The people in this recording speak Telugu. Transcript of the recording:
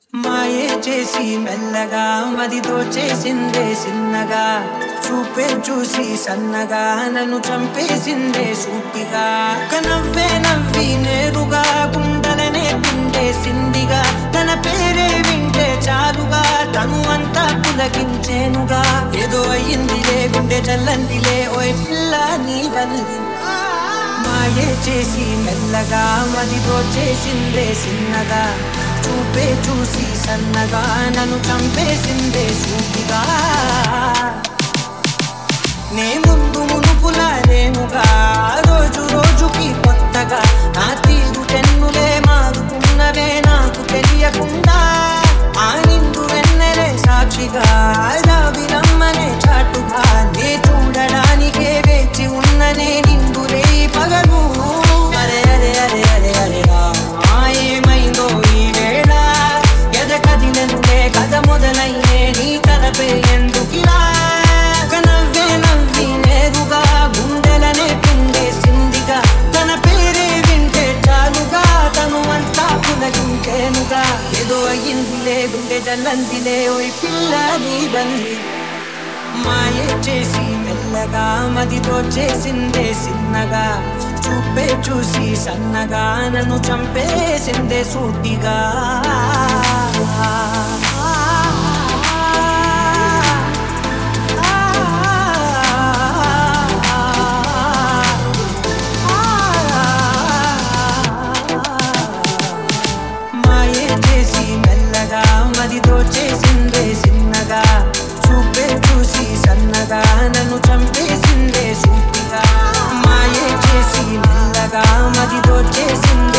మాయే చేసి మెల్లగా మది దోచేసిందే సిన్నగా చూపే చూసి సన్నగా నన్ను చంపేసిందే సూటిగా ఒక నవ్వే నవ్వి నేరుగా గుండెలనే పిండేసిందిగా తన పేరే వింటే చాలుగా తను అంతా పులకించేనుగా ఏదో అయ్యిందిలే గుండె చల్లందిలే ఓయ్ పిల్ల నీ వల్లి మాయే చేసి మెల్లగా మదితో చేసిందే సిన్నగా చూపే చూసి సన్నగా నన్ను చంపేసిందే సూటిగా నే ముందు మునుపులా లేనుగా రోజు రోజుకి కొత్తగా నా తీరు తెన్నులే మారుతున్నవే నాకు తెలియకుండా ఆ నిండు వెన్నెలే సాక్షిగా రావిరమ్మనే చాటుగా నే చూడడానికే వేచి ఉన్ననే నిండు రే పగలు అరే అరే అరే అరే అరే రామా ఏమైందో ఈ వేళ ఎద కదిలే కథ మొదలయ్యే నీ కలపే ఎందుకిలా ఒక నవ్వే నవ్వి నేరుగా గుండెలనే పిండేసిందిగా తన పేరే వింటే చాలుగా తను అంతా పులగించేనుగా ఏదో అయ్యిందిలే గుండె జల్లందిలే ఓయ్ పిల్ల నీ బంది మాయే చేసి మెల్లగా మదితో చేసిందే సిన్నగా చూపే చూసి సన్నగా నన్ను చంపేసిందే సూటిగా మాయే చేసి మెల్లగా మదితో చేసిందే సిన్నగా చూపే చూసి సన్నగా నన్ను చంపేసిందే సూటిగా మాయే చేసి మెల్లగా మదితో చేసిందే